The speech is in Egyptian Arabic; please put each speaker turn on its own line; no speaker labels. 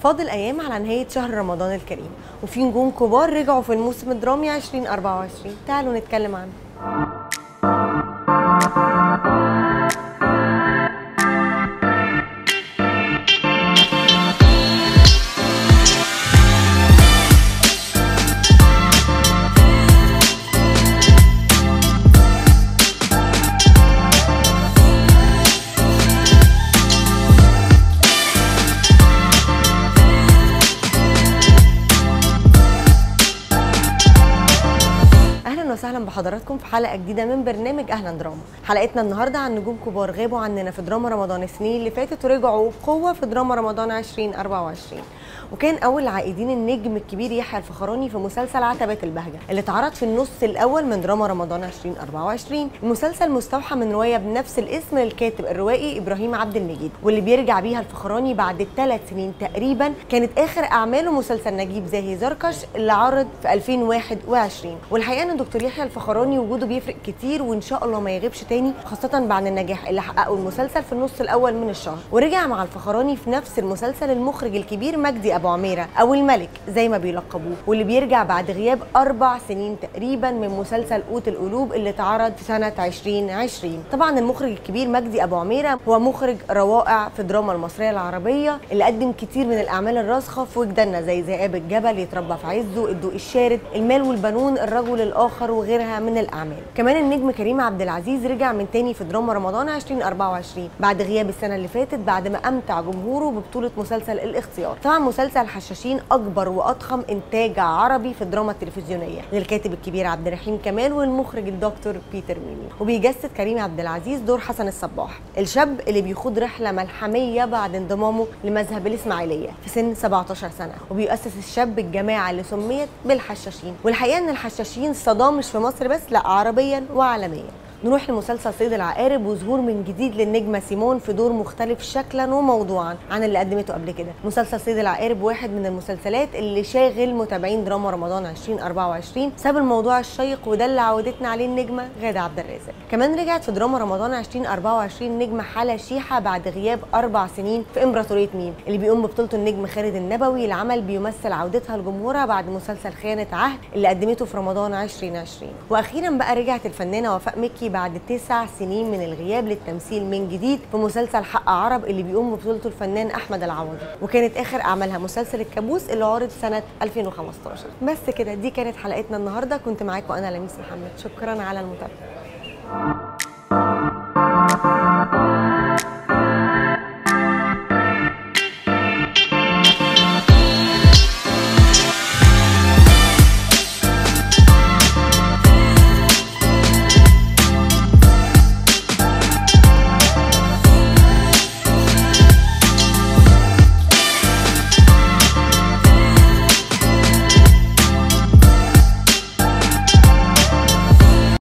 فاضل ايام على نهايه شهر رمضان الكريم وفي نجوم كبار رجعوا في الموسم الدرامي 2024 تعالوا نتكلم عنه اهلا وسهلا بحضراتكم في حلقه جديده من برنامج اهلا دراما حلقتنا النهارده عن نجوم كبار غابوا عننا في دراما رمضان السنين اللي فاتت ورجعوا بقوه في دراما رمضان 2024 وكان اول عائدين النجم الكبير يحيى الفخراني في مسلسل عتبات البهجه اللي اتعرض في النص الاول من دراما رمضان 2024 المسلسل مستوحى من روايه بنفس الاسم للكاتب الروائي ابراهيم عبد المجيد واللي بيرجع بيها الفخراني بعد ثلاث سنين تقريبا كانت اخر اعماله مسلسل نجيب زاهي زركش اللي عرض في 2021 والحقيقه ان دكتور يحيى الفخراني وجوده بيفرق كتير وان شاء الله ما يغيبش تاني خاصه بعد النجاح اللي حققه المسلسل في النص الاول من الشهر ورجع مع الفخراني في نفس المسلسل المخرج الكبير مجدي ابو عميره او الملك زي ما بيلقبوه واللي بيرجع بعد غياب اربع سنين تقريبا من مسلسل قوت القلوب اللي اتعرض في سنه 2020 طبعا المخرج الكبير مجدي ابو عميره هو مخرج روائع في الدراما المصريه العربيه اللي قدم كتير من الاعمال الراسخه في وجداننا زي ذئاب الجبل يتربى في عزه الضوء الشارد المال والبنون الرجل الاخر وغيرها من الاعمال كمان النجم كريم عبد العزيز رجع من تاني في دراما رمضان 2024 بعد غياب السنه اللي فاتت بعد ما امتع جمهوره ببطوله مسلسل الاختيار طبعا مسلسل حشاشين اكبر واضخم انتاج عربي في الدراما التلفزيونيه للكاتب الكبير عبد الرحيم كمال والمخرج الدكتور بيتر ميمي وبيجسد كريم عبد العزيز دور حسن الصباح الشاب اللي بيخوض رحله ملحميه بعد انضمامه لمذهب الاسماعيليه في سن 17 سنه وبيؤسس الشاب الجماعه اللي سميت بالحشاشين والحقيقه ان الحشاشين صدى مش في مصر بس لا عربيا وعالميا نروح لمسلسل صيد العقارب وظهور من جديد للنجمه سيمون في دور مختلف شكلا وموضوعا عن اللي قدمته قبل كده مسلسل صيد العقارب واحد من المسلسلات اللي شاغل متابعين دراما رمضان 2024 ساب الموضوع الشيق وده اللي عودتنا عليه النجمه غاده عبد الرازق كمان رجعت في دراما رمضان 2024 نجمه حلا شيحه بعد غياب اربع سنين في امبراطوريه ميم اللي بيقوم ببطولته النجم خالد النبوي العمل بيمثل عودتها لجمهورها بعد مسلسل خيانه عهد اللي قدمته في رمضان 2020 واخيرا بقى رجعت الفنانه وفاء مكي بعد تسع سنين من الغياب للتمثيل من جديد في مسلسل حق عرب اللي بيقوم ببطولته الفنان احمد العوضي وكانت اخر اعمالها مسلسل الكابوس اللي عرض سنه 2015 بس كده دي كانت حلقتنا النهارده كنت معاكم انا لميس محمد شكرا على المتابعه